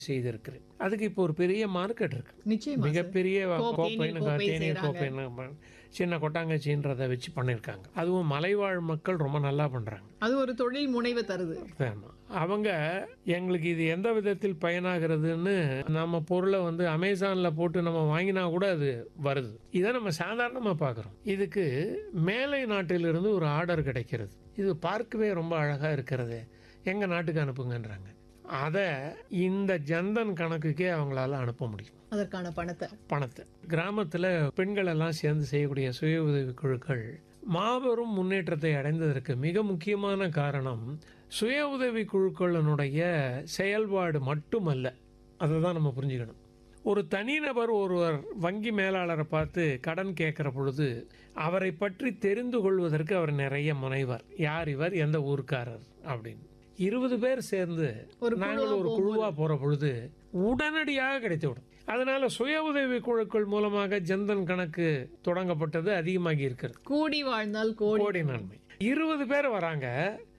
செய்திருக்கிறேன் அதுக்கு இப்போ ஒரு பெரிய மார்க்கெட் இருக்கு நிச்சயமா சார். மிகப்பெரிய கோப்பை, கோப்பைன்னு கோப்பை தேநீர் செய்றாங்க. கோப்பைன்னு சின்ன கொட்டாங்கச்சின்றதை வச்சு பண்ணியிருக்காங்க அதுவும் மலைவாழ் மக்கள் ரொம்ப நல்லா பண்ணுறாங்க அது ஒரு தொழில் முனைவை தருது ஆமாம் அவங்க எங்களுக்கு இது எந்த விதத்தில் பயனாகிறதுன்னு நம்ம பொருளை வந்து அமேசானில் போட்டு நம்ம வாங்கினா கூட அது வருது இதை நம்ம சாதாரணமாக பார்க்குறோம் இதுக்கு மேலை நாட்டிலிருந்து ஒரு ஆர்டர் கிடைக்கிறது இது பார்க்கவே ரொம்ப அழகாக இருக்கிறது எங்கள் நாட்டுக்கு அனுப்புங்கன்றாங்க அதை இந்த ஜன்தன் கணக்குக்கே அவங்களால அனுப்ப முடியும் அதற்கான பணத்தை பணத்தை கிராமத்தில் பெண்கள் எல்லாம் சேர்ந்து செய்யக்கூடிய சுய உதவி குழுக்கள் மாபெரும் முன்னேற்றத்தை அடைந்ததற்கு மிக முக்கியமான காரணம் சுய உதவி குழுக்களினுடைய செயல்பாடு மட்டுமல்ல அதை தான் நம்ம புரிஞ்சுக்கணும் ஒரு தனிநபர் ஒருவர் வங்கி மேலாளரை பார்த்து கடன் கேட்குற பொழுது அவரை பற்றி தெரிந்து கொள்வதற்கு அவர் நிறைய முனைவர் யார் இவர் எந்த ஊர்க்காரர் அப்படின்னு இருபது பேர் சேர்ந்து ஒரு நாங்கள் ஒரு குழுவா போற பொழுது உடனடியாக கிடைத்துவிடும் அதனால சுய உதவி குழுக்கள் மூலமாக ஜன்தன் கணக்கு தொடங்கப்பட்டது அதிகமாகி இருக்கிறது கூடி வாழ்ந்தால் கோடி கோடி நன்மை இருபது பேர் வராங்க